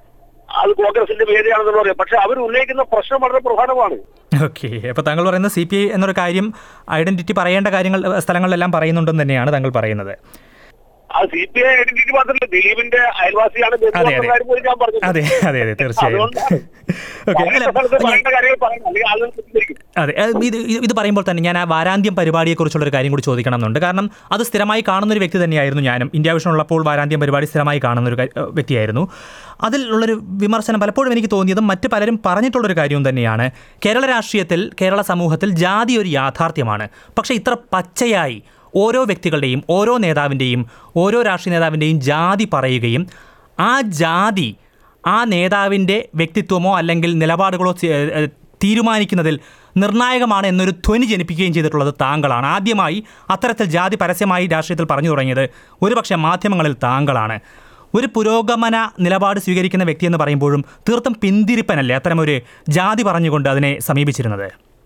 അത് കോൺഗ്രസിന്റെ വേദിയാണെന്നുള്ള അറിയാം പക്ഷെ അവർ ഉന്നയിക്കുന്ന പ്രശ്നം വളരെ പ്രധാനമാണ് ഓക്കെ അപ്പോൾ താങ്കൾ പറയുന്നത് സി പി ഐ എന്നൊരു കാര്യം ഐഡന്റിറ്റി പറയേണ്ട കാര്യങ്ങൾ ഏഹ്, സ്ഥലങ്ങളിലെല്ലാം പറയുന്നുണ്ടെന്ന് തന്നെയാണ് താങ്കൾ പറയുന്നത് അത് സി പി ഐ ഐഡന്റിറ്റി മാത്രമല്ല ദിലീപിന്റെ അയൽവാസിയാണ് ബന്ധു അതെ, എന്നുള്ള അതെ. കാര്യം പോലും ഞാൻ പറഞ്ഞു അതെ അതെ അതെ തീർച്ചയായും അതുകൊണ്ടാണ് ഓക്കെ പറയേണ്ട സ്ഥലത്ത് പറയേണ്ട കാര്യങ്ങൾ പറയണം അല്ലെങ്കിൽ ആളുകൾ തെറ്റിദ്ധരിക്കും അതെ അത് ഇത് ഇത് ഇത് പറയുമ്പോൾ തന്നെ ഞാൻ ആ വാരാന്ത്യം പരിപാടിയെക്കുറിച്ചുള്ള ഒരു കാര്യം കൂടി ചോദിക്കണം എന്നുണ്ട് കാരണം അത് സ്ഥിരമായി കാണുന്ന ഒരു വ്യക്തി തന്നെയായിരുന്നു ഞാനും ഇന്ത്യ വിഷൻ ഉള്ളപ്പോൾ വാരാന്ത്യം പരിപാടി സ്ഥിരമായി കാണുന്ന ഒരു കാ- വ്യക്തിയായിരുന്നു അതിലുള്ളൊരു വിമർശനം പലപ്പോഴും എനിക്ക് തോന്നിയതും മറ്റ് പലരും പറഞ്ഞിട്ടുള്ളൊരു കാര്യവും തന്നെയാണ് കേരള രാഷ്ട്രീയത്തിൽ കേരള സമൂഹത്തിൽ ജാതി ഒരു യാഥാർത്ഥ്യമാണ് പക്ഷേ ഇത്ര പച്ചയായി ഓരോ വ്യക്തികളുടെയും ഓരോ നേതാവിൻ്റെയും ഓരോ രാഷ്ട്രീയ നേതാവിൻ്റെയും ജാതി പറയുകയും ആ ജാതി ആ നേതാവിൻ്റെ വ്യക്തിത്വമോ അല്ലെങ്കിൽ നിലപാടുകളോ തി- ഏഹ് തീരുമാനിക്കുന്നതിൽ നിർണായകമാണ് എന്നൊരു ധ്വനി ജനിപ്പിക്കുകയും ചെയ്തിട്ടുള്ളത് താങ്കളാണ് ആദ്യമായി അത്തരത്തിൽ ജാതി പരസ്യമായി രാഷ്ട്രീയത്തിൽ പറഞ്ഞു തുടങ്ങിയത് ഒരുപക്ഷെ മാധ്യമങ്ങളിൽ താങ്കളാണ് ഒരു പുരോഗമന നിലപാട് സ്വീകരിക്കുന്ന വ്യക്തി എന്ന് പറയുമ്പോഴും തീർത്തും പിന്തിരിപ്പനല്ലേ അത്തരമൊരു ജാതി പറഞ്ഞുകൊണ്ട് അതിനെ സമീപിച്ചിരുന്നത്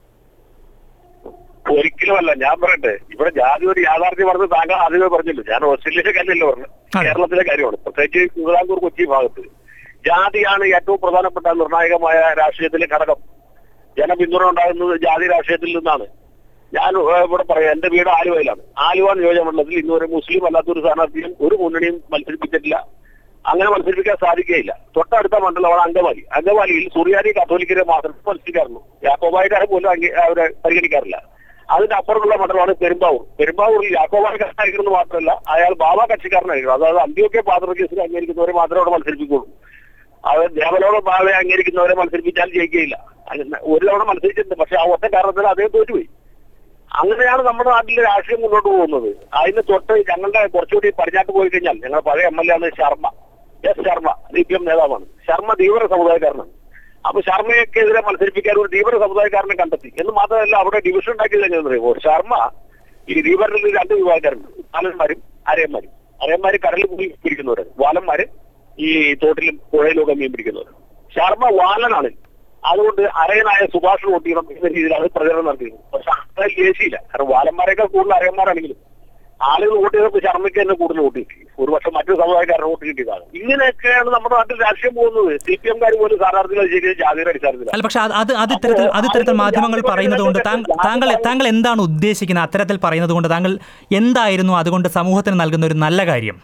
ഒരിക്കലുമല്ല ഞാൻ പറയട്ടെ ഇവിടെ ജാതി ഒരു യാഥാർത്ഥ്യം പറഞ്ഞ് താങ്കൾ ആദ്യമേ പറഞ്ഞല്ലോ ഞാൻ ഓസ്ട്രേലിയയിലെ കാര്യമല്ലോ പറഞ്ഞു അതെ. കേരളത്തിലെ കാര്യമാണ് പ്രത്യേകിച്ച് തിരുവിതാംകൂർ കൊച്ചി ഭാഗത്ത് ജാതിയാണ് ഏറ്റവും പ്രധാനപ്പെട്ട നിർണായകമായ രാഷ്ട്രീയത്തിലെ ഘടകം ജനപിന്തുണ ഉണ്ടാകുന്നത് ജാതി രാഷ്ട്രീയത്തിൽ നിന്നാണ് ഞാൻ ഏഹ്, ഇവിടെ പറയാം എന്റെ വീട് ആലുവയിലാണ് ആലുവ നിയോജകമണ്ഡലത്തിൽ ഇന്നുവരെ മുസ്ലിം അല്ലാത്തൊരു സ്ഥാനാർത്ഥിയും ഒരു മുന്നണിയും മത്സരിപ്പിച്ചിട്ടില്ല അങ്ങനെ മത്സരിപ്പിക്കാൻ സാധിക്കുകയില്ല തൊട്ടടുത്ത മണ്ഡലമാണ് അങ്കമാലി അങ്കമാലിയിൽ സുറിയാനി കത്തോലിക്കരെ മാത്രമേ മത്സരിക്കാറുള്ളൂ യാക്കോബായിക്കാരെ പോലും അംഗീ- അവരെ പരിഗണിക്കാറില്ല അതിന്റെ അപ്പുറത്തുള്ള മണ്ഡലമാണ് പെരുമ്പാവൂർ പെരുമ്പാവൂരിൽ യാക്കോബായി കക്ഷിക്കാരനെന്ന് മാത്രമല്ല അയാൾ ബാബ കക്ഷിക്കാരനായിരിക്കും അതായത് അന്ത്യോക്കെ പാത്രക്കേസിൽ അംഗീകരിക്കുന്നവരെ മാത്രമേ അവിടെ മത്സരിപ്പിക്കുള്ളൂ അത് ദേവലോക ബാബയെ അംഗീകരിക്കുന്നവരെ മത്സരിപ്പിച്ചാൽ ജയിക്കുകയില്ല അങ്ങനെ ഒരു തവണ മത്സരിച്ചിട്ടുണ്ട് പക്ഷെ ആ ഒറ്റ കാരണത്തിൽ അദ്ദേഹം തോറ്റുപോയി അങ്ങനെയാണ് നമ്മുടെ നാട്ടിലെ രാഷ്ട്രീയം മുന്നോട്ട് പോകുന്നത് അതിന് തൊട്ട് ഞങ്ങളുടെ കുറച്ചുകൂടി പടിഞ്ഞാട്ട് പോയി കഴിഞ്ഞാൽ ഞങ്ങളുടെ പഴയ എം എൽ എ ആണ് Sharma S Sharma C P M നേതാവാണ് ശർമ്മ തീവ്ര സമുദായക്കാരനാണ് അപ്പൊ ശർമ്മയ്ക്കെതിരെ മത്സരിപ്പിക്കാൻ ഒരു തീവ്ര സമുദായക്കാരനെ കണ്ടെത്തി എന്ന് മാത്രമല്ല അവിടെ ഡിവിഷൻ ഉണ്ടാക്കി കഴിഞ്ഞാൽ അറിയുമോ ശർമ്മ ഈ തീവ്രത്തിൽ രണ്ട് വിഭാഗക്കാരുണ്ട് വാലന്മാരും അരയന്മാരും അരയന്മാര് കടലിൽ പോയി പിടിക്കുന്നവരാണ് വാലന്മാര് ഈ തോട്ടിലും പുഴയിലും ഒക്കെ മീൻ പിടിക്കുന്നവർ ശർമ്മ വാലനാണ് അതുകൊണ്ട് അരയനായ സുഭാഷ് വോട്ട് ചെയ്യണം എന്ന രീതിയിലാണ് പ്രചരണം നടത്തിയത് പക്ഷെ അത്ര ദേശീയില്ല കാരണം വാലന്മാരെക്കാൾ കൂടുതൽ അരയന്മാരാണെങ്കിലും ആളുകൾ വോട്ട് ചെയ്തപ്പോൾ ശർമ്മയ്ക്ക് തന്നെ കൂടുതൽ വോട്ട് കിട്ടി ഒരു പക്ഷെ മറ്റു സമുദായക്കാരുടെ വോട്ട് കിട്ടിയതാണ് ഇങ്ങനെയൊക്കെയാണ് നമ്മുടെ നാട്ടിൽ രാഷ്ട്രീയം പോകുന്നത് സി പി എംകാർ പോലും സ്ഥാനാർത്ഥികളെ ശരിക്കും ജാതിയുടെ അടിസ്ഥാനത്തിലാണ് അല്ല പക്ഷെ അത് അത് അത് ഇത്തരത്തിൽ അത് ഇത്തരത്തിൽ മാധ്യമങ്ങൾ പറയുന്നത് കൊണ്ട് താങ്കൾ താങ്കൾ താങ്കൾ എന്താണ് ഉദ്ദേശിക്കുന്നത് അത്തരത്തിൽ പറയുന്നത് കൊണ്ട് താങ്കൾ എന്തായിരുന്നു അതുകൊണ്ട് സമൂഹത്തിന് നൽകുന്ന ഒരു നല്ല കാര്യം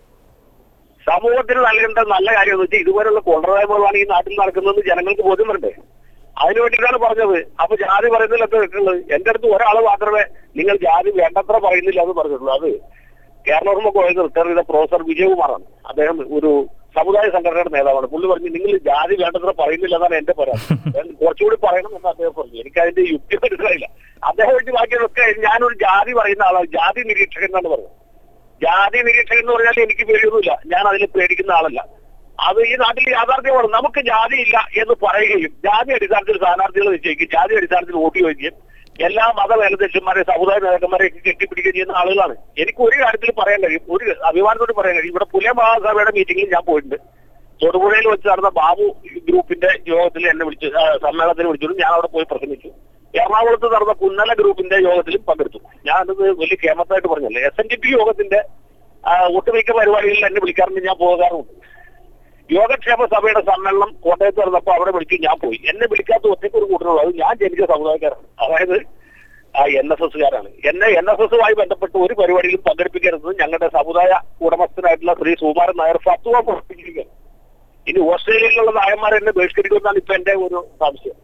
സമൂഹത്തിന് നൽകേണ്ട നല്ല കാര്യം എന്ന് വെച്ചാൽ ഇതുപോലുള്ള കൊണ്ടറായ്മകളാണ് ഈ നാട്ടിൽ നടക്കുന്നത് ജനങ്ങൾക്ക് ബോധ്യം വരണ്ടേ അതിനു വേണ്ടിയിട്ടാണ് പറഞ്ഞത് അപ്പൊ ജാതി പറയുന്നതിലൊക്കെ നിൽക്കുന്നത് എന്റെ അടുത്ത് ഒരാൾ മാത്രമേ നിങ്ങൾ ജാതി വേണ്ടത്ര പറയുന്നില്ല എന്ന് പറഞ്ഞിട്ടുള്ളൂ അത് കേരളോർമ്മ കോളേജ് റിട്ടയർ ചെയ്ത പ്രൊഫസർ വിജയകുമാറാണ് അദ്ദേഹം ഒരു സമുദായ സംഘടനയുടെ നേതാവാണ് പുള്ളി പറഞ്ഞു നിങ്ങൾ ജാതി വേണ്ടത്ര പറയുന്നില്ല എന്നാണ് എന്റെ പരാതി ഞാൻ കുറച്ചുകൂടി പറയണം എന്ന് അദ്ദേഹം പറഞ്ഞു എനിക്ക് അതിന്റെ യുക്തി മനസ്സിലായില്ല അദ്ദേഹം വെച്ച് ബാക്കിയൊക്കെ ഞാനൊരു ജാതി പറയുന്ന ആളാണ് ജാതി നിരീക്ഷകൻ എന്നാണ് പറഞ്ഞത് ജാതി നിരീക്ഷകൻ എന്ന് പറഞ്ഞാൽ എനിക്ക് പേടിയൊന്നുമില്ല ഞാൻ അതിൽ പേടിക്കുന്ന ആളല്ല അത് ഈ നാട്ടിൽ യാഥാർത്ഥ്യമാണ് നമുക്ക് ജാതിയില്ല എന്ന് പറയുകയും ജാതി അടിസ്ഥാനത്തിൽ സ്ഥാനാർത്ഥികൾ നിശ്ചയിക്കും ജാതി അടിസ്ഥാനത്തിൽ വോട്ട് ചോദിക്കുകയും എല്ലാ മത മേലധ്യക്ഷന്മാരെ സമുദായ നേതാക്കന്മാരെ ഒക്കെ കെട്ടിപ്പിടിക്കുകയും ചെയ്യുന്ന ആളുകളാണ് എനിക്ക് ഒരു കാര്യത്തിൽ പറയാൻ കഴിയും ഒരു അഭിമാനത്തോട് പറയാൻ കഴിയും ഇവിടെ പുലയ മഹാസഭയുടെ മീറ്റിംഗിൽ ഞാൻ പോയിട്ടുണ്ട് തൊടുപുഴയിൽ വെച്ച് നടന്ന ബാബു ഗ്രൂപ്പിന്റെ യോഗത്തിൽ എന്നെ വിളിച്ചു ആ, സമ്മേളനത്തിന് വിളിച്ചു ഞാൻ അവിടെ പോയി പ്രസംഗിച്ചു എറണാകുളത്ത് നടന്ന പുന്നല ഗ്രൂപ്പിന്റെ യോഗത്തിലും പങ്കെടുത്തു ഞാനത് വലിയ കേമത്തായിട്ട് പറഞ്ഞല്ലേ എസ് എൻ ഡി പി യോഗത്തിന്റെ ആ, ഒട്ടുമിക്ക പരിപാടികളിൽ എന്നെ വിളിക്കാറുണ്ട് ഞാൻ പോകാറുണ്ട് യോഗക്ഷേമ സഭയുടെ സമ്മേളനം കോട്ടയത്ത് നടന്നപ്പോൾ അവിടെ വിളിച്ചു ഞാൻ പോയി എന്നെ വിളിക്കാത്ത ഒറ്റയ്ക്ക് ഒരു കൂട്ടരുള്ളൂ അത് ഞാൻ ജനിച്ച സമുദായക്കാരാണ് അതായത് ആ എൻ എസ് എസ്സുകാരാണ് എന്നെ എൻ എസ് എസുമായി ബന്ധപ്പെട്ട് ഒരു പരിപാടിയിലും പങ്കെടുപ്പിക്കരുത് ഞങ്ങളുടെ സമുദായ ഉടമസ്ഥനായിട്ടുള്ള ശ്രീ സുകുമാരൻ നായർ ഫത്വ പുറപ്പെടുവിച്ചിരിക്കുകയാണ് ഇനി ഓസ്ട്രേലിയയിലുള്ള നായന്മാർ എന്നെ ബഹിഷ്കരിക്കുമെന്നാണ് ഇപ്പൊ എന്റെ ഒരു സംശയം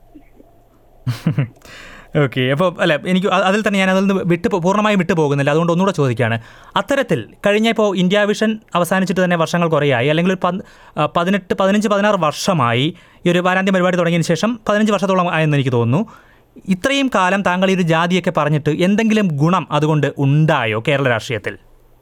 ഓക്കെ അപ്പോൾ അല്ല എനിക്ക് അ- അതിൽ തന്നെ ഞാൻ അതിൽ നിന്ന് വിട്ട് പോ- പൂർണ്ണമായും വിട്ടു പോകുന്നില്ല അതുകൊണ്ട് ഒന്നുകൂടെ ചോദിക്കുകയാണ് അത്തരത്തിൽ കഴിഞ്ഞ ഇപ്പോൾ ഇന്ത്യ വിഷൻ അവസാനിച്ചിട്ട് തന്നെ വർഷങ്ങൾ കുറേയായി അല്ലെങ്കിൽ ഒരു പന്ത്- ആ, പതിനെട്ട് പതിനഞ്ച് പതിനാറ് വർഷമായി ഈ ഒരു വാരാന്ത്യ പരിപാടി തുടങ്ങിയതിന് ശേഷം പതിനഞ്ച് വർഷത്തോളം ആയെന്ന് എനിക്ക് തോന്നുന്നു ഇത്രയും കാലം താങ്കൾ ഈ ഒരു ജാതിയൊക്കെ പറഞ്ഞിട്ട് എന്തെങ്കിലും ഗുണം അതുകൊണ്ട് ഉണ്ടായോ കേരള രാഷ്ട്രീയത്തിൽ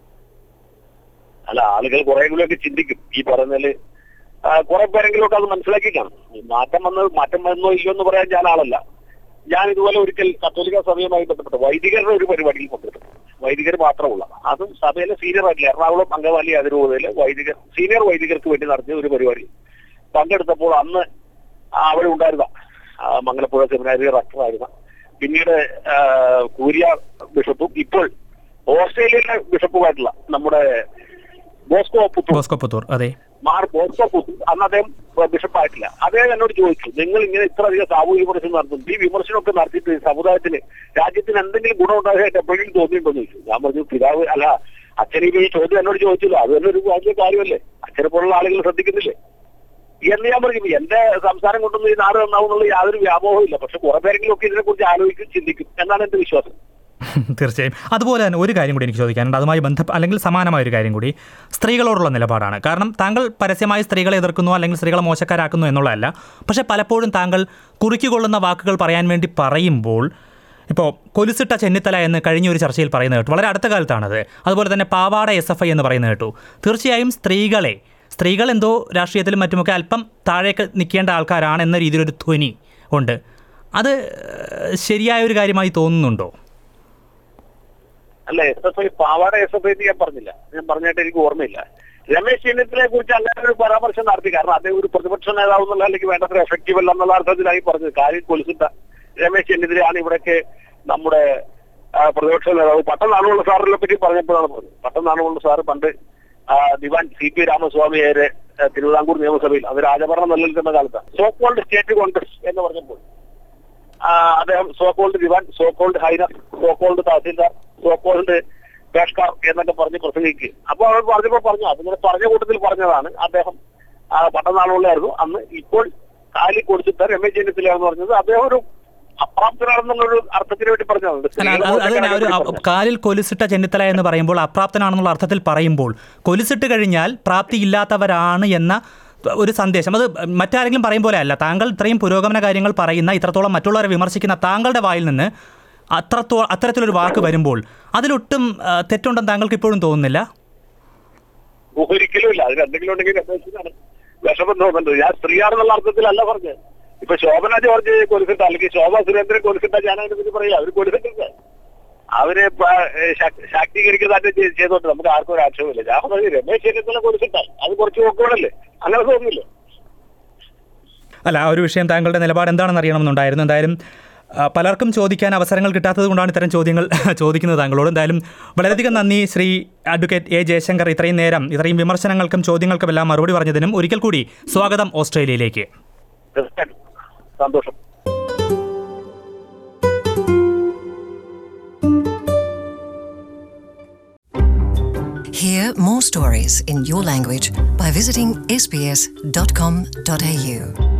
അല്ല ആളുകൾ കുറെയെങ്കിലും ഒക്കെ ചിന്തിക്കും ഈ പറഞ്ഞാല് കുറെ പേരെങ്കിലും ഒക്കെ അത് മനസ്സിലാക്കി കാണും ഈ മാറ്റം വന്നത് മാറ്റം വന്നോ ഇല്ലയോ എന്ന് പറയാൻ ഞാൻ ആളല്ല ഞാൻ ഇതുപോലെ ഒരിക്കൽ കത്തോലിക്ക സഭയുമായി ബന്ധപ്പെട്ട് വൈദികരുടെ ഒരു പരിപാടിയിൽ പങ്കെടുത്തു വൈദികർ മാത്രമുള്ള അതും സഭയിലെ സീനിയർ ആയിട്ടില്ല എറണാകുളം അങ്കവാലി അതിരൂപതയില് വൈദികർ സീനിയർ വൈദികർക്ക് വേണ്ടി നടത്തിയ ഒരു പരിപാടി പങ്കെടുത്തപ്പോൾ അന്ന് അവിടെ ഉണ്ടായിരുന്ന ആ, മംഗലപ്പുഴ സെമിനാരി റക്ടറായിരുന്ന പിന്നീട് ആ, കൂരിയ ബിഷപ്പും ഇപ്പോൾ ഓസ്ട്രേലിയയിലെ ബിഷപ്പുമായിട്ടുള്ള നമ്മുടെ ബോസ്കോ പുത്തു ബോസ്കോ പുത്തൂർ അതെ മാർ ബോസ്കോ പുത്തു അന്ന് അദ്ദേഹം ബിഷപ്പായിട്ടില്ല അദ്ദേഹം എന്നോട് ചോദിച്ചു നിങ്ങൾ ഇങ്ങനെ ഇത്ര അധികം സാമൂഹിക വിമർശനം നടത്തുന്നു ഈ വിമർശനമൊക്കെ നടത്തിയിട്ട് സമുദായത്തിന് രാജ്യത്തിന് എന്തെങ്കിലും ഗുണം ഉണ്ടാകാനായിട്ട് എപ്പോഴെങ്കിലും തോന്നിയിട്ടുണ്ടോ എന്ന് ചോദിച്ചു ഞാൻ പറഞ്ഞു പിതാവ് അല്ല അച്ഛൻ ഈ ചോദ്യം എന്നോട് ചോദിച്ചല്ലോ അത് തന്നെ ഒരു വലിയ കാര്യമല്ലേ അച്ഛനെ പോലുള്ള ആളുകൾ ശ്രദ്ധിക്കുന്നില്ലേ എന്ന് ഞാൻ പറഞ്ഞു എന്റെ സംസാരം കൊണ്ടൊന്നും ഈ നാട് നന്നാവുന്നുള്ള യാതൊരു വ്യാമോഹവും ഇല്ല പക്ഷെ കുറെ പേരെങ്കിലും ഒക്കെ ഇതിനെ കുറിച്ച് ആലോചിക്കും ചിന്തിക്കും എന്നാണ് എന്റെ വിശ്വാസം തീർച്ചയായും അതുപോലെ തന്നെ ഒരു കാര്യം കൂടി എനിക്ക് ചോദിക്കാനുണ്ട് അതുമായി ബന്ധ അല്ലെങ്കിൽ സമാനമായ ഒരു കാര്യം കൂടി സ്ത്രീകളോടുള്ള നിലപാടാണ് കാരണം താങ്കൾ പരസ്യമായി സ്ത്രീകളെ എതിർക്കുന്നു അല്ലെങ്കിൽ സ്ത്രീകളെ മോശക്കാരാക്കുന്നു എന്നുള്ളതല്ല പക്ഷേ പലപ്പോഴും താങ്കൾ കുറുക്കിക്കൊള്ളുന്ന വാക്കുകൾ പറയാൻ വേണ്ടി പറയുമ്പോൾ ഇപ്പോൾ കൊലുസിട്ട ചെന്നിത്തല എന്ന് കഴിഞ്ഞ ഒരു ചർച്ചയിൽ പറയുന്നത് കേട്ടു വളരെ അടുത്ത കാലത്താണത് അതുപോലെ തന്നെ പാവാട എസ് എഫ് ഐ എന്ന് പറയുന്നത് കേട്ടു തീർച്ചയായും സ്ത്രീകളെ സ്ത്രീകൾ എന്തോ രാഷ്ട്രീയത്തിലും മറ്റുമൊക്കെ അല്പം താഴേക്ക് നിൽക്കേണ്ട ആൾക്കാരാണ് എന്ന രീതിയിലൊരു ധ്വനി ഉണ്ട് അത് ഏഹ്, ശരിയായ ഒരു കാര്യമായി തോന്നുന്നുണ്ടോ അല്ല എസ് എഫ് ഐ പാവാട എസ് എഫ് ഐ എന്ന് ഞാൻ പറഞ്ഞില്ല ഞാൻ പറഞ്ഞായിട്ട് എനിക്ക് ഓർമ്മയില്ല രമേശ് ചെന്നിത്തലയെ കുറിച്ച് അങ്ങനെ ഒരു പരാമർശം നടത്തി കാരണം അദ്ദേഹം ഒരു പ്രതിപക്ഷ നേതാവ് എന്നുള്ള അല്ലെങ്കിൽ വേണ്ടത്ര എഫക്റ്റീവ് അല്ല എന്നുള്ള അർത്ഥത്തിലായി പറഞ്ഞത് കാര്യം കൊലുസിട്ട രമേശ് ചെന്നിത്തലയാണ് ഇവിടേക്ക് നമ്മുടെ ആ, പ്രതിപക്ഷ നേതാവ് പട്ടനാണുള്ള സാറിനെ പറ്റി പറഞ്ഞപ്പോഴാണ് പറഞ്ഞത് പട്ടനാണുള്ള സാറ് പണ്ട് ആ, ദിവാൻ സി പി രാമസ്വാമിയെ തിരുവിതാംകൂർ നിയമസഭയിൽ അത് രാജഭരണം നിലനിൽക്കുന്ന കാലത്ത് സോ കോൾഡ് സ്റ്റേറ്റ് കോൺഗ്രസ് എന്ന് പറഞ്ഞപ്പോൾ ആ, അദ്ദേഹം സോക്കോൾഡ് ദിവാൻ സോക്കോൾഡ് ഹൈനർ സോക്കോൾഡ് തഹസീൽദാർ സോക്കോൾഡ് പേഷ്കാർ എന്നൊക്കെ പറഞ്ഞ് പ്രസംഗിക്കുക അപ്പൊ അവർ പറഞ്ഞപ്പോ പറഞ്ഞു അതിങ്ങനെ പറഞ്ഞ കൂട്ടത്തിൽ പറഞ്ഞതാണ് അദ്ദേഹം ആ, പട്ടനാളുകളായിരുന്നു അന്ന് ഇപ്പോൾ കാലി കൊടുത്തിട്ട് രമേശ് ചെന്നിത്തല എന്ന് പറഞ്ഞത് അദ്ദേഹം ഒരു അപ്രാപ്തനാണെന്നുള്ളൊരു അർത്ഥത്തിന് വേണ്ടി പറഞ്ഞതാണ് അല്ല അത് അത് തന്നെ ആ ഒരു അ- കാലിൽ കൊലുസിട്ട ചെന്നിത്തല എന്ന് പറയുമ്പോൾ അപ്രാപ്തനാണെന്നുള്ള അർത്ഥത്തിൽ പറയുമ്പോൾ കൊലുസിട്ട് കഴിഞ്ഞാൽ പ്രാപ്തിയില്ലാത്തവരാണ് എന്ന ഒരു സന്ദേശം അത് മറ്റാരെങ്കിലും പറയും പോലെ അല്ല താങ്കൾ ഇത്രയും പുരോഗമന കാര്യങ്ങൾ പറയുന്ന ഇത്രത്തോളം മറ്റുള്ളവരെ വിമർശിക്കുന്ന താങ്കളുടെ വായിൽ നിന്ന് അത്രത്തോ അത്തരത്തിലൊരു വാക്ക് വരുമ്പോൾ അതിലൊട്ടും ആ, തെറ്റുണ്ടെന്ന് താങ്കൾക്ക് ഇപ്പോഴും തോന്നുന്നില്ല ഒരിക്കലും ഇല്ല അതിന് എന്തെങ്കിലും ഉണ്ടെങ്കിൽ രമേശിനാണ് വിഷമം തോന്നുന്നുണ്ട് ഞാൻ സ്ത്രീയാണെന്നുള്ള അർത്ഥത്തിലല്ല പറഞ്ഞത് ഇപ്പൊ ശോഭന ജോർജ് കൊലുക്കിട്ട അല്ലെങ്കിൽ ശോഭ സുരേന്ദ്രൻ കൊലുക്കിട്ട ഞാൻ അതിനെ പറ്റി പറയാം അവര് കൊലുക്കിട്ടില്ല അവര് പ- ഏ, ശാ- ശാക്തീകരിക്കുന്നതായിട്ട് ചെയ്- ചെയ്തോട്ട് നമുക്ക് ആർക്കും ഒരു ആക്ഷേപമില്ല ഞാൻ പറഞ്ഞു രമേശ് ചെന്നിത്തല കൊലുക്കിട്ടാൽ അത് കുറച്ച് നോക്കുവാണല്ലേ അങ്ങനെ തോന്നുന്നില്ല അല്ല ആ ഒരു വിഷയം താങ്കളുടെ നിലപാട് എന്താണെന്ന് അറിയണമെന്നുണ്ടായിരുന്നു എന്തായാലും ആ, പലർക്കും ചോദിക്കാൻ അവസരങ്ങൾ കിട്ടാത്തത് കൊണ്ടാണ് ഇത്തരം ചോദ്യങ്ങൾ ചോദിക്കുന്നത് താങ്കളോട് എന്തായാലും വളരെയധികം നന്ദി ശ്രീ അഡ്വക്കേറ്റ് എ ജയശങ്കർ ഇത്രയും നേരം ഇത്രയും വിമർശനങ്ങൾക്കും ചോദ്യങ്ങൾക്കും എല്ലാം മറുപടി പറഞ്ഞതിനും ഒരിക്കൽ കൂടി സ്വാഗതം ഓസ്ട്രേലിയയിലേക്ക് തീർച്ചയായിട്ടും സന്തോഷം Hear more stories in your language by visiting sbs.com.au.